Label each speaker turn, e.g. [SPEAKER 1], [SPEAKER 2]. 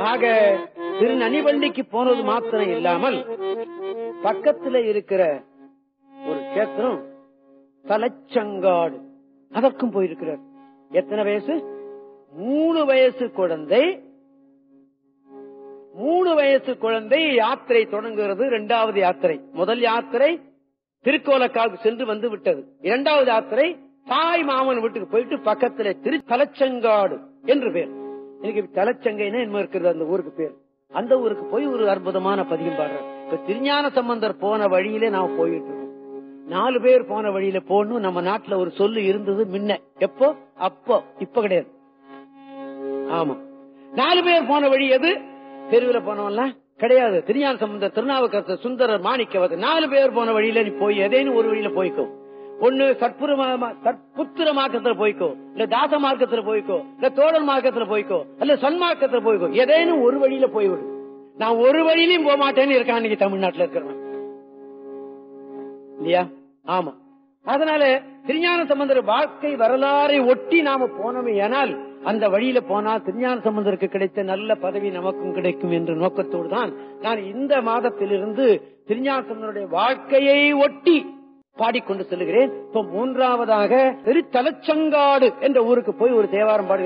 [SPEAKER 1] ஆக திருநனிவண்டிக்கு போனது மாத்திரம் இல்லாமல் பக்கத்துல இருக்கிற ஒரு கேத்திரம் தலைச்சங்காடு அதற்கும் போயிருக்கிறார் எத்தனை வயசு மூணு வயசு குழந்தை மூணு வயசு குழந்தை யாத்திரை தொடங்குகிறது இரண்டாவது யாத்திரை முதல் யாத்திரை திருக்கோலக்காவுக்கு சென்று வந்து விட்டது இரண்டாவது யாத்திரை தாய் மாமன் வீட்டுக்கு போயிட்டு பக்கத்துல திரு தலைச்சங்காடு என்று பேர் எனக்கு தலைச்சங்கைன்னா என்ன இருக்கிறது அந்த ஊருக்கு பேர் அந்த ஊருக்கு போய் ஒரு அற்புதமான பதியம் பாடுறார் இப்ப திருஞான சம்பந்தர் போன வழியிலே நாம் போயிட்டு இருக்கோம் நாலு பேர் போன வழியில போகணும் நம்ம நாட்டுல ஒரு சொல்லு இருந்தது முன்ன எப்போ அப்போ இப்ப கிடையாது ஆமா நாலு பேர் போன வழி எது தெருவில் போனவன்ல கிடையாது திருஞான சம்பந்தர் திருநாவுக்கரசர் சுந்தரர் மாணிக்கவர் நாலு பேர் போன வழியில நீ போய் எதேனும் ஒரு வழியில போய்க்கோ ஒண்ணு சற்புர சற்புத்திர மார்க்கத்துல போய்க்கோ இல்ல தாச மார்க்கத்துல போய்க்கோ இல்ல தோழல் மார்க்கத்துல போய்க்கோ இல்ல சன்மார்க்கத்துல போய்க்கோ ஏதேனும் ஒரு வழியில போய்விடு நான் ஒரு வழியிலையும் போக மாட்டேன்னு இருக்கான் இன்னைக்கு தமிழ்நாட்டுல இருக்கிறவன் இல்லையா ஆமா அதனால திருஞான சம்பந்தர் வாழ்க்கை வரலாறை ஒட்டி நாம போனோமே ஆனால் அந்த வழியில போனால் திருஞான சம்பந்தருக்கு கிடைத்த நல்ல பதவி நமக்கும் கிடைக்கும் என்ற நோக்கத்தோடு தான் நான் இந்த மாதத்திலிருந்து திருஞான சம்பந்தருடைய வாழ்க்கையை ஒட்டி பாடிக்கொண்டு செல்கிறேன் இப்ப மூன்றாவதாக திருத்தலச்சங்காடு என்ற ஊருக்கு போய் ஒரு தேவாரம் பாடுகிறேன்